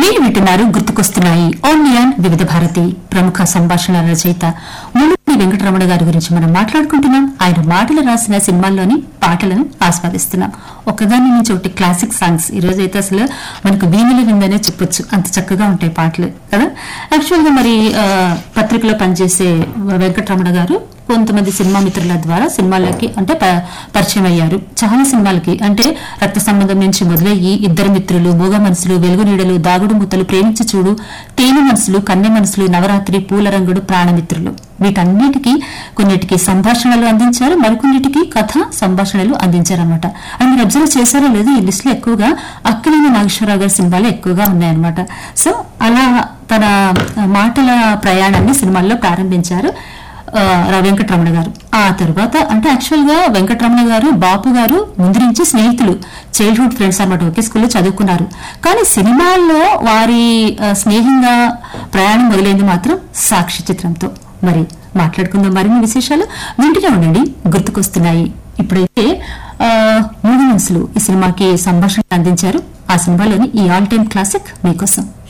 మీరు వింటున్నారు గుర్తుకొస్తున్నాయి ఓన్లియాన్ వివిధ భారతి ప్రముఖ సంభాషణ రచయిత మునుపటి వెంకటరమణ గారి గురించి మనం మాట్లాడుకుంటున్నాం ఆయన మాటలు రాసిన సినిమాల్లోని పాటలను ఆస్వాదిస్తున్నాం ఒకదాని నుంచి ఒకటి క్లాసిక్ సాంగ్స్ ఈ రోజు అయితే అసలు మనకు వీణుల విందనే చెప్పొచ్చు అంత చక్కగా ఉంటాయి పాటలు కదా యాక్చువల్ గా మరి ఆ, పత్రికలో పనిచేసే వెంకటరమణ గారు కొంతమంది సినిమా మిత్రుల ద్వారా సినిమాలకి అంటే ప- పరిచయం అయ్యారు చాలా సినిమాలకి అంటే రక్త సంబంధం నుంచి మొదలయ్యి ఇద్దరు మిత్రులు మూగ మనసులు వెలుగు నీడలు దాగుడు ముత్తలు ప్రేమించి చూడు తేనె మనసులు కన్నె మనసులు నవరాత్రి పూల రంగుడు ప్రాణమిత్రులు వీటన్నిటికీ కొన్నిటికి సంభాషణలు అందించారు మరికొన్నిటికి కథ సంభాషణలు అందించారన్నమాట అండ్ మీరు అబ్జర్వ్ చేశారో లేదు ఈ లిస్ట్ లో ఎక్కువగా అక్కినేని నాగేశ్వరరావు గారి సినిమాలు ఎక్కువగా ఉన్నాయన్నమాట సో అలా తన మాటల ప్రయాణాన్ని సినిమాల్లో ప్రారంభించారు ఆ, రా వెంకటరమణ గారు ఆ తర్వాత అంటే యాక్చువల్ గా వెంకటరమణ గారు బాపు గారు ముందు నుంచి స్నేహితులు చైల్డ్హుడ్ ఫ్రెండ్స్ అన్నమాట ఒకే స్కూల్లో చదువుకున్నారు కానీ సినిమాల్లో వారి ఆ, స్నేహంగా ప్రయాణం మొదలైంది మాత్రం సాక్షి చిత్రంతో మరి మాట్లాడుకుందాం మరిన్ని విశేషాలు వింటూనే ఉండండి గుర్తుకొస్తున్నాయి ఇప్పుడైతే ఆ, మూడు మనసులు ఈ సినిమాకి సంభాషణ అందించారు ఆ సినిమాలోని ఈ ఆల్ టైమ్ క్లాసిక్ మీకోసం